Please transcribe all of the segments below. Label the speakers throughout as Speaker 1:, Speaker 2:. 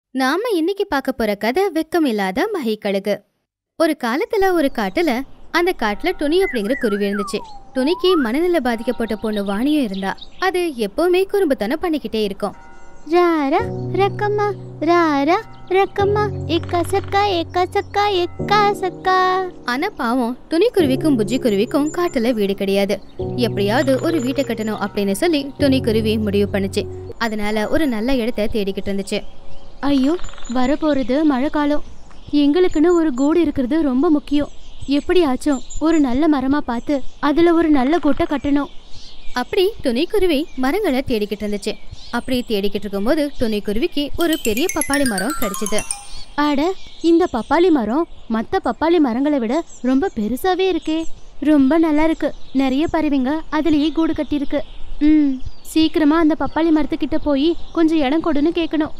Speaker 1: நாம இன்னைக்கு பார்க்க போற கதை வெக்கம் இல்லாத மகிக்கழுகு ஒரு காலத்துல ஒரு காட்டுல அந்த காட்டுல துணி அப்படிங்கிற குருவி இருந்துச்சு துணிக்கு மனநில பாதிக்கப்பட்ட பொண்ணு வாணியும் இருந்தா அது எப்பவுமே குறும்புத்தனம் பண்ணிக்கிட்டே இருக்கும்
Speaker 2: ராரா ரக்கம்மா ராரா ரக்கம்மா எக்கா சக்கா எக்கா சக்கா எக்கா சக்கா
Speaker 1: ஆனா பாவம் துணி குருவிக்கும் புஜ்ஜி குருவிக்கும் காட்டுல வீடு கிடையாது எப்படியாவது ஒரு வீட்டை கட்டணும் அப்படின்னு சொல்லி துணி குருவி முடிவு பண்ணுச்சு அதனால ஒரு நல்ல இடத்த தேடிக்கிட்டு இருந்துச்சு
Speaker 2: ஐயோ வரப்போறது மழை காலம் எங்களுக்குன்னு ஒரு கூடு இருக்கிறது ரொம்ப முக்கியம் எப்படியாச்சும் ஒரு நல்ல மரமா பார்த்து அதுல ஒரு நல்ல கூட்டை கட்டணும்
Speaker 1: அப்படி துணிக்குருவி மரங்களை தேடிக்கிட்டு இருந்துச்சு அப்படி தேடிக்கிட்டு இருக்கும்போது துணிக்குருவிக்கு ஒரு பெரிய பப்பாளி மரம் கிடைச்சது
Speaker 2: அட இந்த பப்பாளி மரம் மத்த பப்பாளி மரங்களை விட ரொம்ப பெருசாவே இருக்கே ரொம்ப நல்லா இருக்கு நிறைய பறவைங்க அதுலயே கூடு கட்டியிருக்கு ம் சீக்கிரமா அந்த பப்பாளி மரத்துக்கிட்ட போய் கொஞ்சம் இடம் கொடுன்னு கேட்கணும்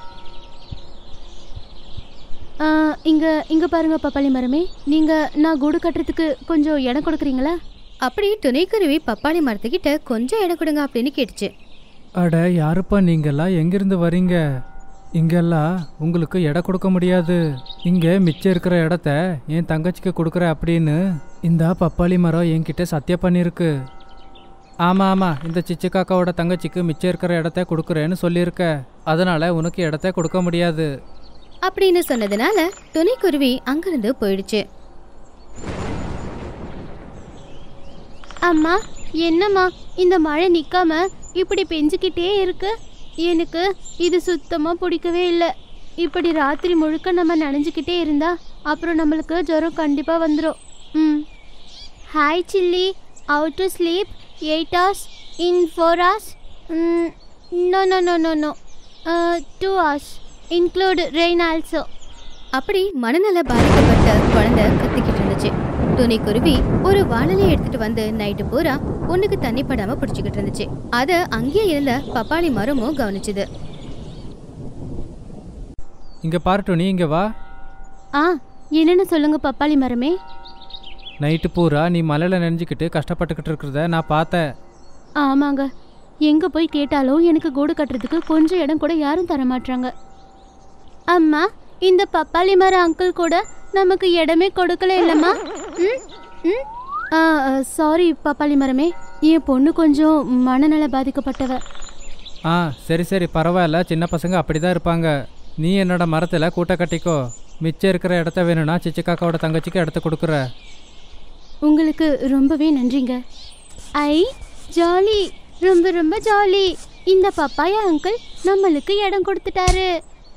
Speaker 2: ஆ, இங்க இங்க பாருங்க பப்பாளி மரமே நீங்க நான் கூடு கட்டுறதுக்கு கொஞ்சம் இடம் கொடுக்குறீங்களா
Speaker 1: அப்படி துணைக்குருவி பப்பாளி மரத்துக்கிட்ட கொஞ்சம் இடம் கொடுங்க அப்படின்னு கேட்டுச்சு
Speaker 3: அட யாருப்பா நீங்கெல்லாம் எங்கிருந்து வரீங்க இங்கெல்லாம் உங்களுக்கு எடை கொடுக்க முடியாது இங்கே மிச்சம் இருக்கிற இடத்த என் தங்கச்சிக்கு கொடுக்குற அப்படின்னு இந்த பப்பாளி மரம் என்கிட்ட சத்தியம் பண்ணியிருக்கு ஆமாம் ஆமாம் இந்த சிச்சு காக்காவோட தங்கச்சிக்கு மிச்சம் இருக்கிற இடத்த கொடுக்குறேன்னு சொல்லியிருக்க அதனால உனக்கு இடத்த கொடுக்க முடியாது
Speaker 1: அப்படின்னு சொன்னதுனால துணைக்குருவி அங்கிருந்து போயிடுச்சு
Speaker 2: அம்மா என்னம்மா இந்த மழை நிக்காம இப்படி பெஞ்சுக்கிட்டே இருக்கு எனக்கு இது சுத்தமா பிடிக்கவே இல்லை இப்படி ராத்திரி முழுக்க நம்ம நனைஞ்சுக்கிட்டே இருந்தா அப்புறம் நம்மளுக்கு ஜுரம் கண்டிப்பா வந்துடும் ம் hi silly out to sleep eight hours in four hours no no no no no two hours include rain also
Speaker 1: அப்படி மனநல பாதிக்கப்பட்ட குழந்தை கத்திக்கிட்டு இருந்துச்சு துணைக்குருவி ஒரு வாழலை எடுத்துட்டு வந்து நைட்டு பூரா பொண்ணுக்கு தண்ணி படாம பிடிச்சுக்கிட்டு இருந்துச்சு அத அங்கேயே இருந்த பப்பாளி மரமும் கவனிச்சுது
Speaker 3: இங்கே பாருட்டு நீ இங்கே வா
Speaker 2: ஆ என்னன்னு சொல்லுங்க பப்பாளி மரமே
Speaker 3: நைட்டு பூரா நீ மலையில் நனைஞ்சிக்கிட்டு கஷ்டப்பட்டுக்கிட்டு இருக்கிறத நான் பார்த்தேன்
Speaker 2: ஆமாங்க எங்க போய் கேட்டாலும் எனக்கு கூடு கட்டுறதுக்கு கொஞ்சம் இடம் கூட யாரும் தர மாட்டாங்க அம்மா இந்த பப்பாளி மர அங்கிள் கூட நமக்கு இடமே கொடுக்கல இல்லம்மா ம் ம் சாரி பப்பாளி மரமே என் பொண்ணு கொஞ்சம் மனநல பாதிக்கப்பட்டவ
Speaker 3: ஆ சரி சரி பரவாயில்ல சின்ன பசங்க அப்படி தான் இருப்பாங்க நீ என்னோட மரத்தில் கூட்ட கட்டிக்கோ மிச்சம் இருக்கிற இடத்த வேணும்னா சிச்சு காக்காவோட தங்கச்சிக்கு இடத்த கொடுக்குற
Speaker 2: உங்களுக்கு ரொம்பவே நன்றிங்க ஐ ஜாலி ரொம்ப ரொம்ப ஜாலி இந்த பப்பாயா அங்கிள் நம்மளுக்கு இடம் கொடுத்துட்டாரு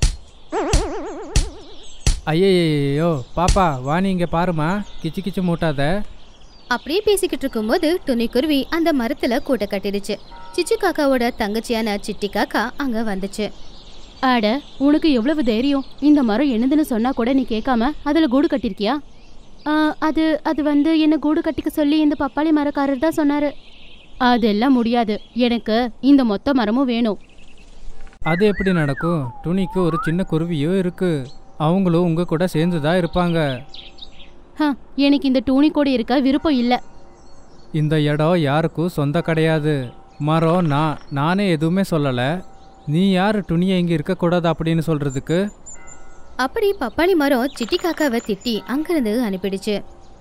Speaker 3: ஐயையோ பாப்பா வாணி இங்கே பாருமா கிச்சு கிச்சு மூட்டாத
Speaker 1: அப்படியே பேசிக்கிட்டு இருக்கும்போது துணிக்குருவி அந்த மரத்துல கூட்ட கட்டிடுச்சு சிச்சு காக்காவோட தங்கச்சியான சிட்டி காக்கா அங்க வந்துச்சு
Speaker 2: அட உனக்கு எவ்வளவு தைரியம் இந்த மரம் என்னதுன்னு சொன்னா கூட நீ கேட்காம அதுல கூடு கட்டிருக்கியா ஆ, அது அது வந்து என்ன கூடு கட்டிக்க சொல்லி இந்த பப்பாளி மரக்காரர் தான் சொன்னாரு அதெல்லாம் முடியாது எனக்கு இந்த மொத்த மரமும் வேணும்
Speaker 3: அது எப்படி நடக்கும் துணிக்கு ஒரு சின்ன குருவியும் இருக்கு அவங்களும் உங்க கூட சேர்ந்து தான் இருப்பாங்க
Speaker 2: ஹ, எனக்கு இந்த டூனி கூட இருக்க விருப்பம் இல்ல
Speaker 3: இந்த இடம் யாருக்கும் சொந்த கிடையாது மரம் நான் நானே எதுவுமே சொல்லலை நீ யார் துணியை இங்கே இருக்கக்கூடாது அப்படின்னு சொல்கிறதுக்கு
Speaker 1: அப்படி பப்பாளி மரம் சிட்டி காக்காவை திட்டி அங்கிருந்து அனுப்பிடுச்சு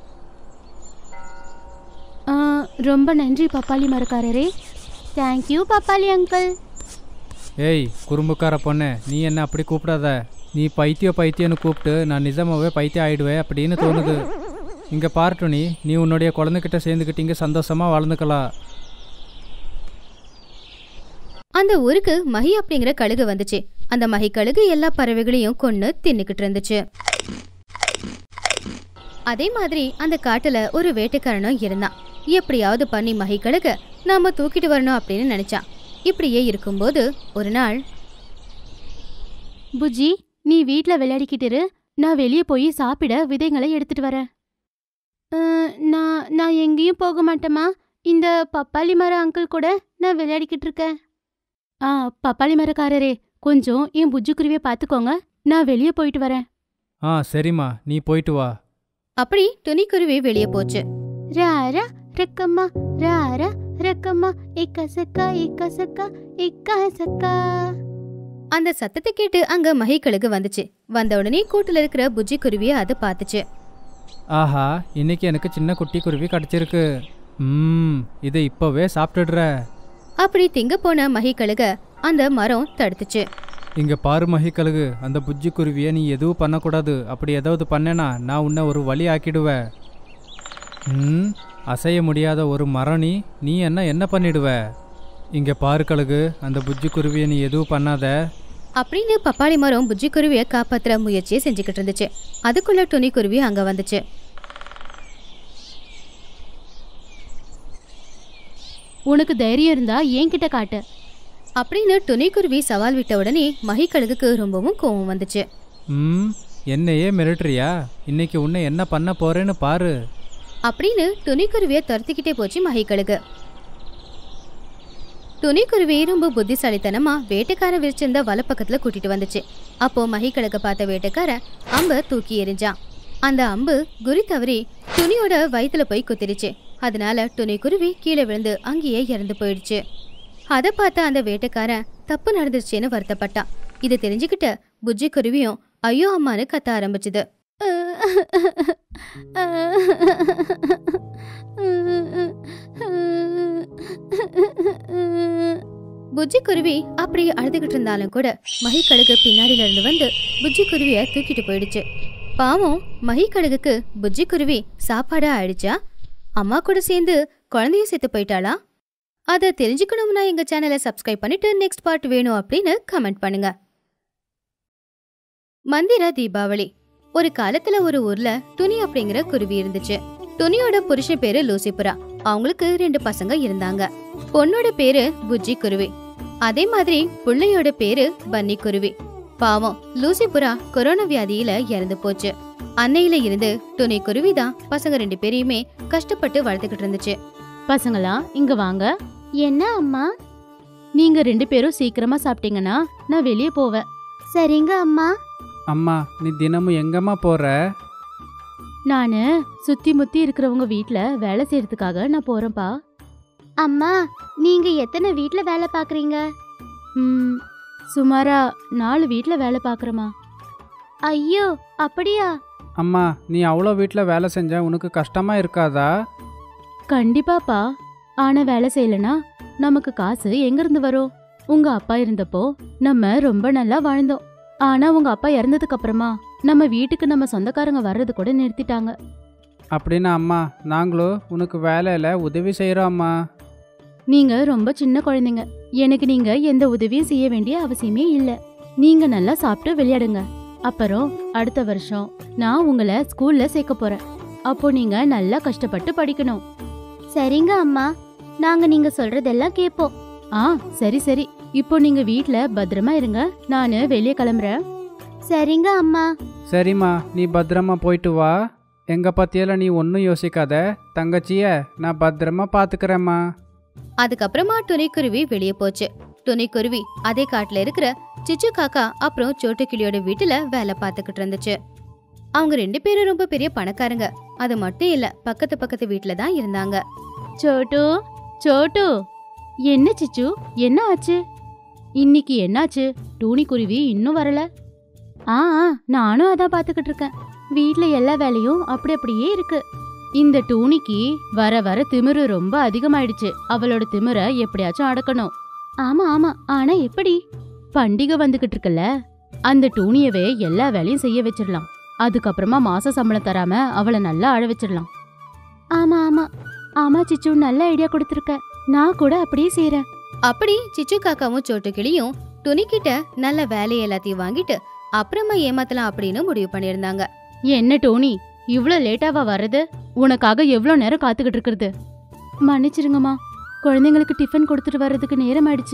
Speaker 2: ஆ, ரொம்ப நன்றி பப்பாளி மரக்காரரே தேங்க்யூ பப்பாளி அங்கிள்
Speaker 3: ஏய் குறும்புக்கார பொண்ணு நீ என்ன அப்படி கூப்பிடாத நீ பைத்தியம் பைத்தியம்னு கூப்பிட்டு நான் நிஜமாவே பைத்தியம் ஆயிடுவேன் அப்படின்னு தோணுது இங்கே பார்ட்டு நீ நீ உன்னுடைய குழந்தைகிட்ட சேர்ந்துக்கிட்டு இங்கே சந்தோஷமாக வாழ்ந்துக்கலாம்
Speaker 1: அந்த ஊருக்கு மஹி அப்படிங்கிற கழுகு வந்துச்சு அந்த மஹி கழுகு எல்லா பறவைகளையும் கொன்னு தின்னுக்கிட்டு இருந்துச்சு அதே மாதிரி அந்த காட்டுல ஒரு வேட்டைக்காரனும் இருந்தான் எப்படியாவது பண்ணி மஹி கழுக நாம தூக்கிட்டு வரணும் அப்படின்னு நினைச்சான் இப்படியே இருக்கும்போது ஒரு நாள்
Speaker 2: புஜ்ஜி நீ வீட்டில் விளையாடிக்கிட்டு இரு நான் வெளியே போய் சாப்பிட விதைங்களை எடுத்துட்டு வரேன் அஹ், நான் நான் எங்கேயும் போக மாட்டேம்மா இந்த பப்பாளி மர அங்கிள் கூட நான் விளையாடிக்கிட்டு இருக்கேன் ஆ பப்பாளி மரக்காரரே கொஞ்சம் என் புஜ்ஜு குருவியை பார்த்துக்கோங்க நான் வெளியே போயிட்டு வரேன்
Speaker 3: ஆ சரிம்மா நீ போயிட்டு வா
Speaker 1: அப்படி துணிக்குருவி வெளியே போச்சு
Speaker 2: ராரா ரக்கம்மா ராரா ரக்கம்மா இக்க சக்கா இக்க சக்கா இக்க சக்கா
Speaker 1: அந்த சத்தத்தை கேட்டு அங்க மகிக்கழுகு வந்துச்சு வந்த உடனே கூட்டுல இருக்கிற புஜ்ஜி குருவியை அது பார்த்துச்சு
Speaker 3: ஆஹா இன்னைக்கு எனக்கு சின்ன குட்டி குருவி கிடச்சிருக்கு ம் இதை இப்போவே சாப்பிட்டுடுற
Speaker 1: அப்படி திங்க போன மகிக்கழுக அந்த மரம் தடுத்துச்சு
Speaker 3: இங்கே பாரு மகிக்கழுகு அந்த புஜ்ஜி குருவியை நீ எதுவும் பண்ணக்கூடாது அப்படி ஏதாவது பண்ணேனா நான் உன்னை ஒரு வழி ஆக்கிடுவேன் ம் அசைய முடியாத ஒரு மரம் நீ நீ என்ன என்ன பண்ணிடுவ இங்கே பாரு கழுகு அந்த புஜ்ஜி குருவியை நீ எதுவும் பண்ணாத
Speaker 1: அப்படின்னு பப்பாளி மரம் புஜ்ஜி குருவியை காப்பாத்துற முயற்சியை செஞ்சுக்கிட்டு இருந்துச்சு அதுக்குள்ள துணி குருவி அங்க வந்துச்சு
Speaker 2: உனக்கு தைரியம் இருந்தா என்கிட்ட காட்டு
Speaker 1: அப்படின்னு துணிக்குருவி சவால் விட்ட உடனே மகிக்கழுகுக்கு ரொம்பவும் கோவம் வந்துச்சு
Speaker 3: ம் என்னையே மிரட்டுறியா இன்னைக்கு உன்னை என்ன பண்ண போறேன்னு பாரு
Speaker 1: அப்படின்னு துணிக்குருவியை துரத்திக்கிட்டே போச்சு மகிக்கழுகு துணிக்குருவி ரொம்ப புத்திசாலித்தனமா வேட்டைக்காரன் விரிச்சிருந்த வலை பக்கத்துல கூட்டிட்டு வந்துச்சு அப்போ மகிக்கழுக பார்த்த வேட்டைக்காரன் அம்ப தூக்கி எறிஞ்சான் அந்த அம்பு குரி தவறி துணியோட வயித்துல போய் குத்திருச்சு அதனால துணிக்குருவி கீழே விழுந்து அங்கேயே இறந்து போயிடுச்சு அதை பார்த்த அந்த வேட்டைக்காரன் தப்பு நடந்துருச்சுன்னு வருத்தப்பட்டான் இதை தெரிஞ்சுக்கிட்ட புஜ்ஜி குருவியும் ஐயோ அம்மான்னு கத்த ஆரம்பிச்சுது புஜ்ஜி குருவி அப்படி அழுதுகிட்டு இருந்தாலும் கூட மகிக்கழுகு பின்னாடில இருந்து வந்து புஜ்ஜி குருவிய தூக்கிட்டு போயிடுச்சு பாவம் மகிக்கழுகுக்கு புஜ்ஜி குருவி சாப்பாடா ஆயிடுச்சா அம்மா கூட சேர்ந்து குழந்தைய செத்து போயிட்டாளா அதை தெரிஞ்சுக்கணும்னா எங்க சேனலை சப்ஸ்கிரைப் பண்ணிட்டு நெக்ஸ்ட் பார்ட் வேணும் அப்படின்னு கமெண்ட் பண்ணுங்க மந்திர தீபாவளி ஒரு காலத்துல ஒரு ஊர்ல துணி அப்படிங்கிற குருவி இருந்துச்சு துணியோட புருஷன் பேரு லூசிபுரா அவங்களுக்கு ரெண்டு பசங்க இருந்தாங்க பொண்ணோட பேரு புஜ்ஜி குருவி அதே மாதிரி புள்ளையோட பேரு பன்னி குருவி பாவம் லூசிபுரா கொரோனா வியாதியில இறந்து போச்சு அன்னையில இருந்து துணி குருவி தான் பசங்க ரெண்டு பேரையுமே கஷ்டப்பட்டு வளர்த்துக்கிட்டு இருந்துச்சு
Speaker 2: பசங்களா இங்க வாங்க என்ன அம்மா நீங்க ரெண்டு பேரும் சீக்கிரமா சாப்பிட்டீங்கன்னா நான் வெளியே போவேன் சரிங்க அம்மா
Speaker 3: அம்மா நீ தினமும் எங்கம்மா போற
Speaker 2: நானு சுத்தி முத்தி இருக்கிறவங்க வீட்ல வேலை செய்யறதுக்காக நான் போறேன்ப்பா அம்மா நீங்க எத்தனை வீட்ல வேலை பாக்குறீங்க ம் சுமாரா நாலு வீட்ல வேலை பாக்குறேமா ஐயோ அப்படியா
Speaker 3: அம்மா நீ அவ்வளோ வீட்டில் வேலை செஞ்ச உனக்கு கஷ்டமா இருக்காதா
Speaker 2: கண்டிப்பாப்பா ஆனா வேலை செய்யலனா நமக்கு காசு எங்க இருந்து வரும் உங்க அப்பா இருந்தப்போ நம்ம ரொம்ப நல்லா வாழ்ந்தோம் ஆனா உங்க அப்பா இறந்ததுக்கு அப்புறமா நம்ம வீட்டுக்கு நம்ம சொந்தக்காரங்க வர்றது கூட நிறுத்திட்டாங்க
Speaker 3: அப்படின்னா அம்மா நாங்களும் உனக்கு வேலையில் உதவி செய்கிறோம் அம்மா
Speaker 2: நீங்க ரொம்ப சின்ன குழந்தைங்க எனக்கு நீங்க எந்த உதவியும் செய்ய வேண்டிய அவசியமே இல்ல நீங்க நல்லா சாப்பிட்டு விளையாடுங்க அப்புறம் அடுத்த வருஷம் நான் உங்களை ஸ்கூல்ல சேர்க்க போறேன் அப்போ நீங்க நல்லா கஷ்டப்பட்டு படிக்கணும் சரிங்க அம்மா நாங்க நீங்க சொல்றதெல்லாம் கேப்போம் ஆ சரி சரி இப்போ நீங்க வீட்ல பத்திரமா இருங்க நானு வெளியே கிளம்புறேன் சரிங்க அம்மா
Speaker 3: சரிம்மா நீ பத்திரமா போயிட்டு வா எங்கள் பற்றியெல்லாம் நீ ஒன்றும் யோசிக்காத தங்கச்சிய நான் பத்திரமா பார்த்துக்கிறேம்மா
Speaker 1: அதுக்கப்புறமா துணிக்குருவி வெளியே போச்சு துணிக்குருவி அதே காட்டுல இருக்கிற சிச்சு காக்கா அப்புறம் சோட்டு கிளியோட வீட்டுல வேலை பார்த்துக்கிட்டு இருந்துச்சு அவங்க ரெண்டு பேரும் ரொம்ப பெரிய பணக்காரங்க அது மட்டும் இல்ல பக்கத்து பக்கத்து வீட்டுல தான் இருந்தாங்க
Speaker 2: சோட்டு சோட்டு என்ன சிச்சு என்ன ஆச்சு இன்னைக்கு என்னாச்சு டூனி குருவி இன்னும் வரல ஆ ஆ, நானும் அதான் பாத்துக்கிட்டு இருக்கேன் வீட்ல எல்லா வேலையும் அப்படி அப்படியே இருக்கு இந்த டூனிக்கு வர வர திமிரு ரொம்ப அதிகமாயிடுச்சு அவளோட திமிர எப்படியாச்சும் அடக்கணும் ஆமா ஆமா ஆனா எப்படி பண்டிகை வந்துகிட்டு இருக்குல்ல அந்த டூனியவே எல்லா வேலையும் செய்ய வச்சிடலாம் அதுக்கப்புறமா மாச சம்பளம் தராம அவளை நல்லா அழ வச்சிடலாம் ஆமா ஆமா ஆமா சிச்சு நல்ல ஐடியா கொடுத்துருக்க நான் கூட அப்படியே செய்றேன்
Speaker 1: அப்படி சிச்சு காக்காவும் சோட்டு கிளியும் துணிக்கிட்ட நல்ல வேலையை எல்லாத்தையும் வாங்கிட்டு அப்புறமா ஏமாத்தலாம் அப்படின்னு முடிவு பண்ணியிருந்தாங்க
Speaker 2: என்ன டோனி இவ்ளோ லேட்டாவா வர்றது உனக்காக எவ்ளோ நேரம் காத்துக்கிட்டு இருக்கிறது மன்னிச்சிருங்கம்மா குழந்தைங்களுக்கு டிஃபன் கொடுத்துட்டு வர்றதுக்கு நேரம் ஆயிடுச்சு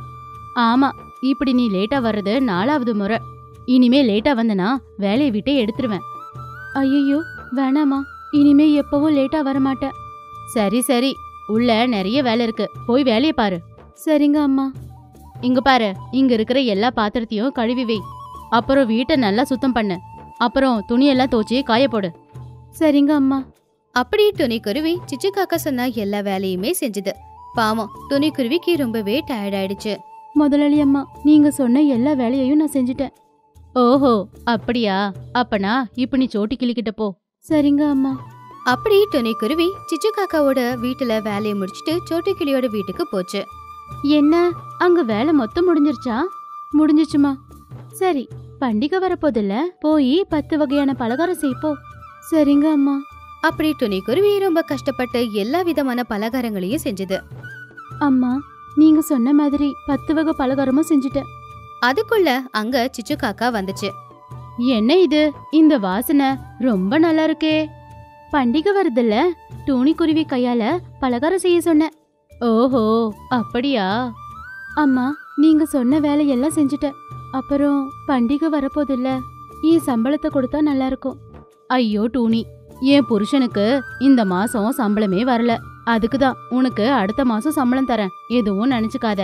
Speaker 2: ஆமா இப்படி நீ லேட்டா வர்றது நாலாவது முறை இனிமே லேட்டா வந்தனா வேலையை விட்டே எடுத்துருவேன் ஐயோ வேணாமா இனிமே எப்பவும் லேட்டா வர மாட்டேன் சரி சரி உள்ள நிறைய வேலை இருக்கு போய் வேலையை பாரு சரிங்க அம்மா இங்க பாரு இங்க இருக்கிற எல்லா பாத்திரத்தையும் கழுவி வை அப்புறம் வீட்டை நல்லா சுத்தம் பண்ணு அப்புறம் துணியெல்லாம் துவச்சி காய போடு சரிங்க அம்மா
Speaker 1: அப்படி துணிக்குருவி சிச்சு காக்கா சொன்ன எல்லா வேலையுமே செஞ்சுது பாவம் துணிக்குருவிக்கு ரொம்பவே டயர்ட் ஆயிடுச்சு
Speaker 2: முதலாளி அம்மா நீங்க சொன்ன எல்லா வேலையையும் நான் செஞ்சுட்டேன் ஓஹோ அப்படியா அப்பனா இப்ப நீ சோட்டி கிளிக்கிட்ட போ சரிங்க அம்மா
Speaker 1: அப்படி துணிக்குருவி சிச்சு காக்காவோட வீட்டுல வேலையை முடிச்சிட்டு சோட்டுக்கிளியோட வீட்டுக்கு போச்சு
Speaker 2: என்ன அங்க வேலை மொத்தம் முடிஞ்சிருச்சா முடிஞ்சிச்சுமா சரி பண்டிகை வரப்போதில்ல போய் பத்து வகையான பலகாரம் செய்ப்போ சரிங்க அம்மா
Speaker 1: அப்படி துணிக்குருவி ரொம்ப கஷ்டப்பட்டு எல்லா விதமான பலகாரங்களையும் செஞ்சது
Speaker 2: அம்மா நீங்க சொன்ன மாதிரி பத்து வகை பலகாரமும் செஞ்சுட்டேன்
Speaker 1: அதுக்குள்ள அங்க சிச்சு காக்கா வந்துச்சு
Speaker 2: என்ன இது இந்த வாசனை ரொம்ப நல்லா இருக்கே பண்டிகை வருதுல்ல டூனிக்குருவி கையால பலகாரம் செய்ய சொன்னேன் ஓஹோ அப்படியா அம்மா நீங்க சொன்ன வேலையெல்லாம் செஞ்சுட்டேன் அப்புறம் பண்டிகை வரப்போதில்ல என் சம்பளத்தை கொடுத்தா நல்லா இருக்கும் ஐயோ டூனி என் புருஷனுக்கு இந்த மாசம் சம்பளமே வரல அதுக்கு தான் உனக்கு அடுத்த மாசம் சம்பளம் தரேன் எதுவும் நினைச்சுக்காத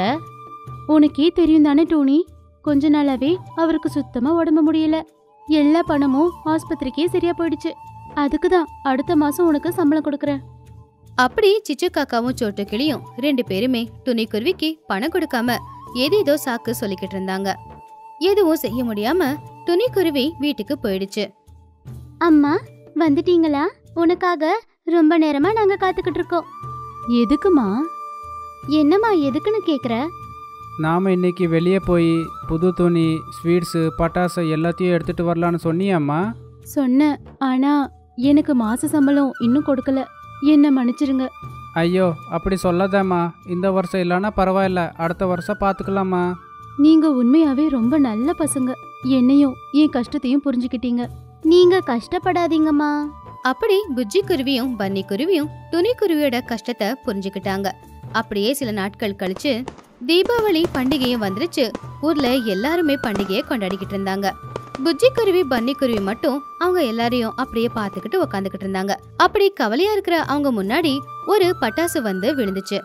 Speaker 2: உனக்கே தெரியும் தானே டூனி கொஞ்ச நாளாவே அவருக்கு சுத்தமா உடம்பு முடியல எல்லா பணமும் ஆஸ்பத்திரிக்கே சரியா போயிடுச்சு அதுக்கு தான் அடுத்த மாசம் உனக்கு சம்பளம் கொடுக்கறேன்
Speaker 1: அப்படி சிச்சு காக்காவும் சோட்டுக்கிளியும் ரெண்டு பேருமே துணிக்குருவிக்கு பணம் கொடுக்காம ஏதேதோ சாக்கு சொல்லிக்கிட்டு இருந்தாங்க எதுவும் செய்ய முடியாம துணிக்குருவி வீட்டுக்கு போயிடுச்சு
Speaker 2: அம்மா வந்துட்டீங்களா உனக்காக ரொம்ப நேரமா நாங்க காத்துக்கிட்டு இருக்கோம் எதுக்குமா என்னம்மா எதுக்குன்னு கேக்குற
Speaker 3: நாம் இன்னைக்கு வெளியே போய் புது துணி ஸ்வீட்ஸு பட்டாசு எல்லாத்தையும் எடுத்துட்டு வரலான்னு சொன்னியாம்மா
Speaker 2: சொன்னேன் ஆனா எனக்கு மாச சம்பளம் இன்னும் கொடுக்கல என்ன மன்னிச்சிருங்க
Speaker 3: ஐயோ அப்படி சொல்லாதேம்மா இந்த வருஷம் இல்லைன்னா பரவாயில்ல அடுத்த வருஷம் பார்த்துக்கலாமா
Speaker 2: நீங்க உண்மையாவே ரொம்ப நல்ல பசங்க என்னையும் என் கஷ்டத்தையும் புரிஞ்சுக்கிட்டீங்க நீங்க கஷ்டப்படாதீங்கம்மா
Speaker 1: அப்படி புஜ்ஜி குருவியும் பன்னி குருவியும் துணிக்குருவியோட கஷ்டத்தை புரிஞ்சுக்கிட்டாங்க அப்படியே சில நாட்கள் கழிச்சு தீபாவளி பண்டிகையும் வந்துருச்சு ஊர்ல எல்லாருமே பண்டிகையை கொண்டாடிக்கிட்டு இருந்தாங்க புஜ்ஜி குருவி பன்னி குருவி மட்டும் அவங்க எல்லாரையும் அப்படியே பார்த்துக்கிட்டு உக்காந்துக்கிட்டு இருந்தாங்க அப்படி கவலையா இருக்கிற அவங்க முன்னாடி ஒரு பட்டாசு வந்து விழுந்துச்சு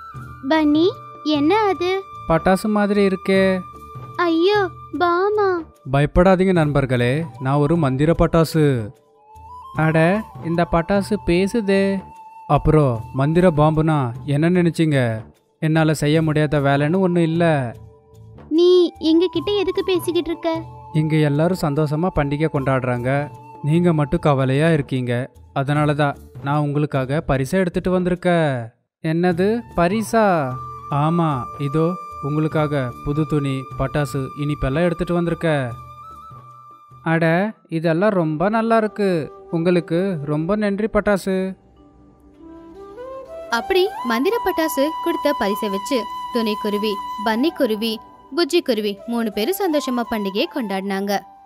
Speaker 2: பன்னி என்ன அது
Speaker 3: பட்டாசு மாதிரி இருக்கே
Speaker 2: ஐயோ பாமா
Speaker 3: பயப்படாதீங்க நண்பர்களே நான் ஒரு மந்திர பட்டாசு அட இந்த பட்டாசு பேசுதே அப்புறம் மந்திர பாம்புனா என்ன நினைச்சீங்க என்னால் செய்ய முடியாத வேலைன்னு ஒன்றும் இல்லை
Speaker 2: நீ எங்க கிட்ட எதுக்கு பேசிக்கிட்டு இருக்க
Speaker 3: இங்கே எல்லாரும் சந்தோஷமாக பண்டிகை கொண்டாடுறாங்க நீங்கள் மட்டும் கவலையாக இருக்கீங்க அதனால தான் நான் உங்களுக்காக பரிசை எடுத்துட்டு வந்திருக்கேன் என்னது பரிசா ஆமாம் இதோ உங்களுக்காக புது துணி பட்டாசு இனிப்பெல்லாம் எடுத்துட்டு வந்திருக்க அட இதெல்லாம் ரொம்ப நல்லா இருக்கு உங்களுக்கு ரொம்ப நன்றி பட்டாசு
Speaker 1: அப்படி மந்திர பட்டாசு கொடுத்த பரிசை வச்சு துணி குருவி பன்னி குருவி புஜ்ஜி குருவி மூணு பேரும் சந்தோஷமா பண்டிகையை கொண்டாடினாங்க